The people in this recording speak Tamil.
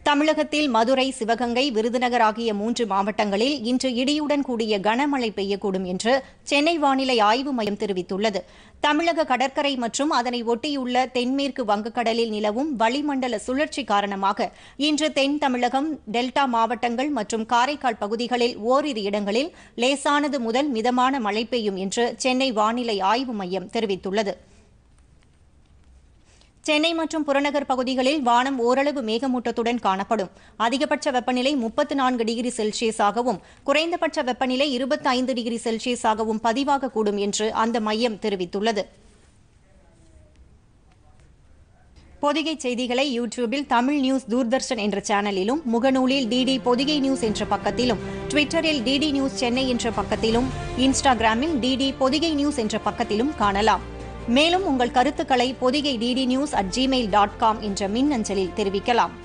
தமிழகத்தில் மதுரை சிவகங்கை விருதுநகர் ஆகிய மூன்று மாவட்டங்களில் இன்று இடியுடன் கூடிய கனமழை பெய்யக்கூடும் என்று சென்னை வானிலை ஆய்வு மையம் தெரிவித்துள்ளது தமிழக கடற்கரை மற்றும் அதனை ஒட்டியுள்ள தென்மேற்கு வங்கக்கடலில் நிலவும் வளிமண்டல சுழற்சி காரணமாக இன்று தென் தமிழகம் டெல்டா மாவட்டங்கள் மற்றும் காரைக்கால் பகுதிகளில் ஓரிரு இடங்களில் லேசானது முதல் மிதமான மழை பெய்யும் என்று சென்னை வானிலை ஆய்வு மையம் தெரிவித்துள்ளது சென்னை மற்றும் புறநகர் பகுதிகளில் வானம் ஓரளவு மேகமூட்டத்துடன் காணப்படும் அதிகபட்ச வெப்பநிலை முப்பத்து நான்கு டிகிரி செல்சியஸாகவும் குறைந்தபட்ச வெப்பநிலை இருபத்தி ஐந்து டிகிரி செல்சியஸாகவும் பதிவாகக்கூடும் என்று அந்த மையம் தெரிவித்துள்ளது பொதிகை செய்திகளை யூடியூபில் தமிழ் நியூஸ் தூர்தர்ஷன் என்ற சேனலிலும் முகநூலில் டிடி பொதிகை நியூஸ் என்ற பக்கத்திலும் ட்விட்டரில் டிடி நியூஸ் சென்னை என்ற பக்கத்திலும் இன்ஸ்டாகிராமில் டிடி பொதிகை நியூஸ் என்ற பக்கத்திலும் காணலாம் மேலும் உங்கள் கருத்துக்களை Pothigai DD news at Gmail dot com என்ற மின்னஞ்சலில் தெரிவிக்கலாம்